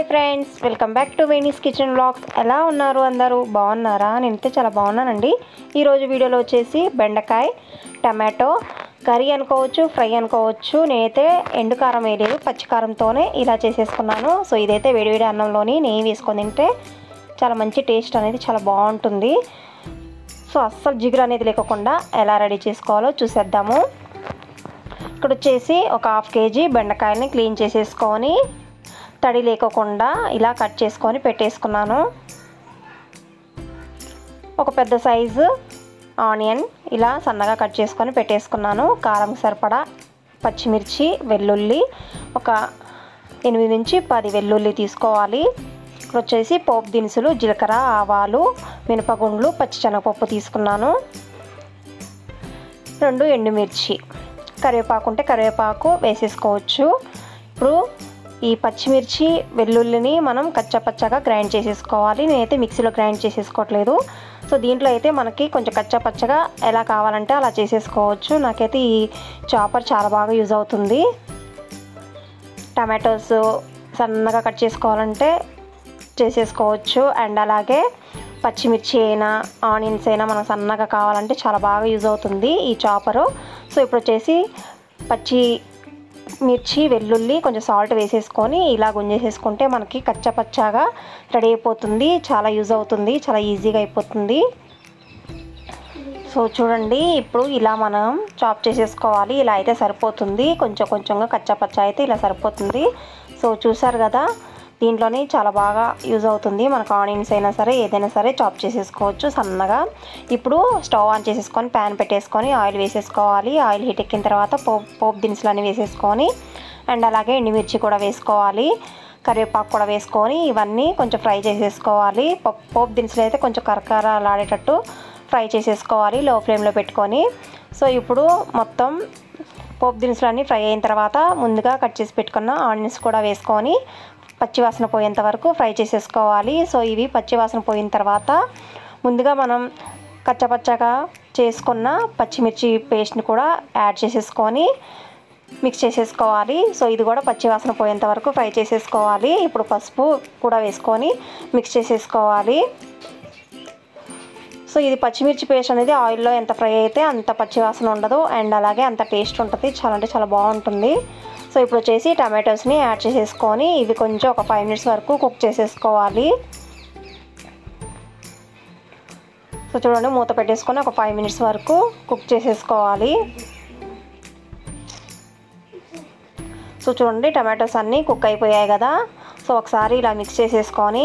friends welcome back to Veni's kitchen vlogs ఎలా ఉన్నారు అందరూ బాగున్నారా నేనైతే చాలా బాగున్నానండి ఈరోజు వీడియోలో వచ్చేసి బెండకాయ టమాటో కర్రీ అనుకోవచ్చు ఫ్రై అనుకోవచ్చు నేనైతే ఎండు కారం వేయలేదు పచ్చికారంతోనే ఇలా చేసేసుకున్నాను సో ఇదైతే వేడివేడి అన్నంలోని నెయ్యి వేసుకొని తింటే చాలా మంచి టేస్ట్ అనేది చాలా బాగుంటుంది సో అస్సలు జిగురు అనేది లేకుండా ఎలా రెడీ చేసుకోవాలో చూసేద్దాము ఇక్కడ వచ్చేసి ఒక హాఫ్ కేజీ బెండకాయలని క్లీన్ చేసేసుకొని తడి లేకోకుండా ఇలా కట్ చేసుకొని పెట్టేసుకున్నాను ఒక పెద్ద సైజు ఆనియన్ ఇలా సన్నగా కట్ చేసుకొని పెట్టేసుకున్నాను కారం సరిపడా పచ్చిమిర్చి వెల్లుల్లి ఒక ఎనిమిది నుంచి పది వెల్లుల్లి తీసుకోవాలి ఇక్కడ వచ్చేసి పోపు దినుసులు జీలకర్ర ఆవాలు మినపగుండ్లు పచ్చిశనగపప్పు తీసుకున్నాను రెండు ఎండుమిర్చి కరివేపాకు ఉంటే కరివేపాకు వేసేసుకోవచ్చు ఇప్పుడు ఈ పచ్చిమిర్చి వెల్లుల్లిని మనం కచ్చపచ్చగా గ్రైండ్ చేసేసుకోవాలి నేనైతే మిక్సీలో గ్రైండ్ చేసేసుకోవట్లేదు సో దీంట్లో అయితే మనకి కొంచెం కచ్చపచ్చగా ఎలా కావాలంటే అలా చేసేసుకోవచ్చు నాకైతే ఈ చాపర్ చాలా బాగా యూజ్ అవుతుంది టమాటోస్ సన్నగా కట్ చేసుకోవాలంటే చేసేసుకోవచ్చు అండ్ అలాగే పచ్చిమిర్చి అయినా ఆనియన్స్ అయినా మనం సన్నగా కావాలంటే చాలా బాగా యూజ్ అవుతుంది ఈ చాపరు సో ఇప్పుడు వచ్చేసి పచ్చి మిర్చి వెల్లుల్లి కొంచెం సాల్ట్ వేసేసుకొని ఇలా గుంజేసేసుకుంటే మనకి కచ్చపచ్చగా రెడీ అయిపోతుంది చాలా యూజ్ అవుతుంది చాలా ఈజీగా అయిపోతుంది సో చూడండి ఇప్పుడు ఇలా మనం చాప్ చేసేసుకోవాలి ఇలా అయితే సరిపోతుంది కొంచెం కొంచెంగా కచ్చపచ్చ అయితే ఇలా సరిపోతుంది సో చూసారు కదా దీంట్లోనే చాలా బాగా యూజ్ అవుతుంది మనకు ఆనియన్స్ అయినా సరే ఏదైనా సరే చాప్ చేసేసుకోవచ్చు సన్నగా ఇప్పుడు స్టవ్ ఆన్ చేసేసుకొని ప్యాన్ పెట్టేసుకొని ఆయిల్ వేసేసుకోవాలి ఆయిల్ హీట్ ఎక్కిన తర్వాత పోపు పోపు దినుసులు అన్నీ వేసేసుకొని అండ్ అలాగే ఎండుమిర్చి కూడా వేసుకోవాలి కరివేపాకు కూడా వేసుకొని ఇవన్నీ కొంచెం ఫ్రై చేసేసుకోవాలి పప్పు పోపు దినుసులు అయితే కొంచెం కరకరలాడేటట్టు ఫ్రై చేసేసుకోవాలి లో ఫ్లేమ్లో పెట్టుకొని సో ఇప్పుడు మొత్తం పోపు దినుసులన్నీ ఫ్రై అయిన తర్వాత ముందుగా కట్ చేసి పెట్టుకున్న ఆనియన్స్ కూడా వేసుకొని పచ్చివాసన పోయేంత వరకు ఫ్రై చేసేసుకోవాలి సో ఇవి పచ్చివాసన పోయిన తర్వాత ముందుగా మనం కచ్చపచ్చగా చేసుకున్న పచ్చిమిర్చి పేస్ట్ని కూడా యాడ్ చేసేసుకొని మిక్స్ చేసేసుకోవాలి సో ఇది కూడా పచ్చివాసన పోయేంత వరకు ఫ్రై చేసేసుకోవాలి ఇప్పుడు పసుపు కూడా వేసుకొని మిక్స్ చేసేసుకోవాలి సో ఇది పచ్చిమిర్చి పేస్ట్ అనేది ఆయిల్లో ఎంత ఫ్రై అయితే అంత పచ్చివాసన ఉండదు అండ్ అలాగే అంత టేస్ట్ ఉంటుంది చాలా అంటే చాలా బాగుంటుంది సో ఇప్పుడు వచ్చేసి టమాటోస్ని యాడ్ చేసేసుకొని ఇవి కొంచెం ఒక ఫైవ్ మినిట్స్ వరకు కుక్ చేసేసుకోవాలి సో చూడండి మూత పెట్టేసుకొని ఒక ఫైవ్ మినిట్స్ వరకు కుక్ చేసేసుకోవాలి సో చూడండి టమాటోస్ అన్నీ కుక్ అయిపోయాయి కదా సో ఒకసారి ఇలా మిక్స్ చేసేసుకొని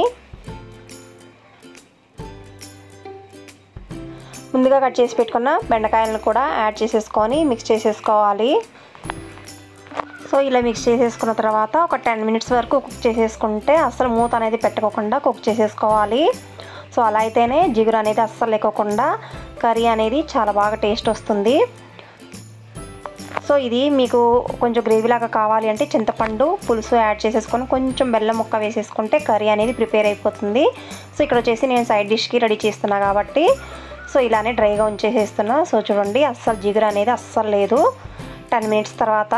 ముందుగా కట్ చేసి పెట్టుకున్న బెండకాయలను కూడా యాడ్ చేసేసుకొని మిక్స్ చేసేసుకోవాలి సో ఇలా మిక్స్ చేసేసుకున్న తర్వాత ఒక టెన్ మినిట్స్ వరకు కుక్ చేసేసుకుంటే అస్సలు మూత అనేది పెట్టుకోకుండా కుక్ చేసేసుకోవాలి సో అలా అయితేనే జిగురు అనేది అస్సలు లేకోకుండా కర్రీ అనేది చాలా బాగా టేస్ట్ వస్తుంది సో ఇది మీకు కొంచెం గ్రేవీ లాగా కావాలి అంటే చింతపండు పులుసు యాడ్ చేసేసుకొని కొంచెం బెల్లం ముక్క వేసేసుకుంటే కర్రీ అనేది ప్రిపేర్ అయిపోతుంది సో ఇక్కడ వచ్చేసి నేను సైడ్ డిష్కి రెడీ చేస్తున్నా కాబట్టి సో ఇలానే డ్రైగా ఉంచేసేస్తున్నా సో చూడండి అస్సలు జిగురు అనేది అస్సలు లేదు టెన్ మినిట్స్ తర్వాత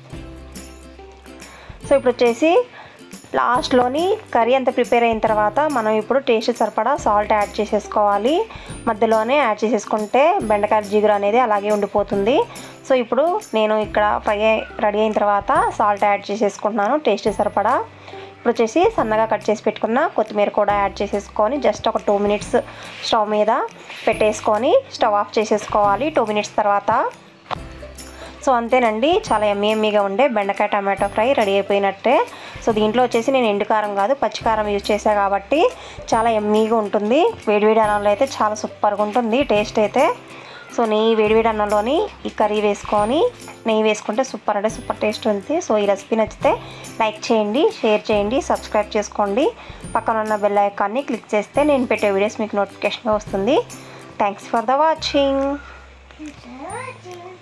సో ఇప్పుడు వచ్చేసి లాస్ట్లోని కర్రీ అంతా ప్రిపేర్ అయిన తర్వాత మనం ఇప్పుడు టేస్ట్ సరిపడా సాల్ట్ యాడ్ చేసేసుకోవాలి మధ్యలోనే యాడ్ చేసేసుకుంటే బెండకాయ జిగురు అనేది అలాగే ఉండిపోతుంది సో ఇప్పుడు నేను ఇక్కడ ఫ్రై రెడీ అయిన తర్వాత సాల్ట్ యాడ్ చేసేసుకుంటున్నాను టేస్ట్ సరిపడా ఇప్పుడు వచ్చేసి సన్నగా కట్ చేసి పెట్టుకున్న కొత్తిమీర కూడా యాడ్ చేసేసుకొని జస్ట్ ఒక టూ మినిట్స్ స్టవ్ మీద పెట్టేసుకొని స్టవ్ ఆఫ్ చేసేసుకోవాలి టూ మినిట్స్ తర్వాత సో అంతేనండి చాలా ఎమ్మి ఎమ్మిగా ఉండే బెండకాయ టమాటో ఫ్రై రెడీ అయిపోయినట్టే సో దీంట్లో వచ్చేసి నేను ఎండుకారం కాదు పచ్చికారం యూజ్ చేశాను కాబట్టి చాలా ఎమ్మీగా ఉంటుంది వేడివేడి అన్నంలో అయితే చాలా సూపర్గా ఉంటుంది టేస్ట్ అయితే సో నెయ్యి వేడివేడి అన్నంలోని ఈ కర్రీ వేసుకొని నెయ్యి వేసుకుంటే సూపర్ అంటే సూపర్ టేస్ట్ ఉంది సో ఈ రెసిపీ నచ్చితే లైక్ చేయండి షేర్ చేయండి సబ్స్క్రైబ్ చేసుకోండి పక్కన ఉన్న బెల్ ఐకాన్ని క్లిక్ చేస్తే నేను పెట్టే వీడియోస్ మీకు నోటిఫికేషన్గా వస్తుంది థ్యాంక్స్ ఫర్ ద వాచింగ్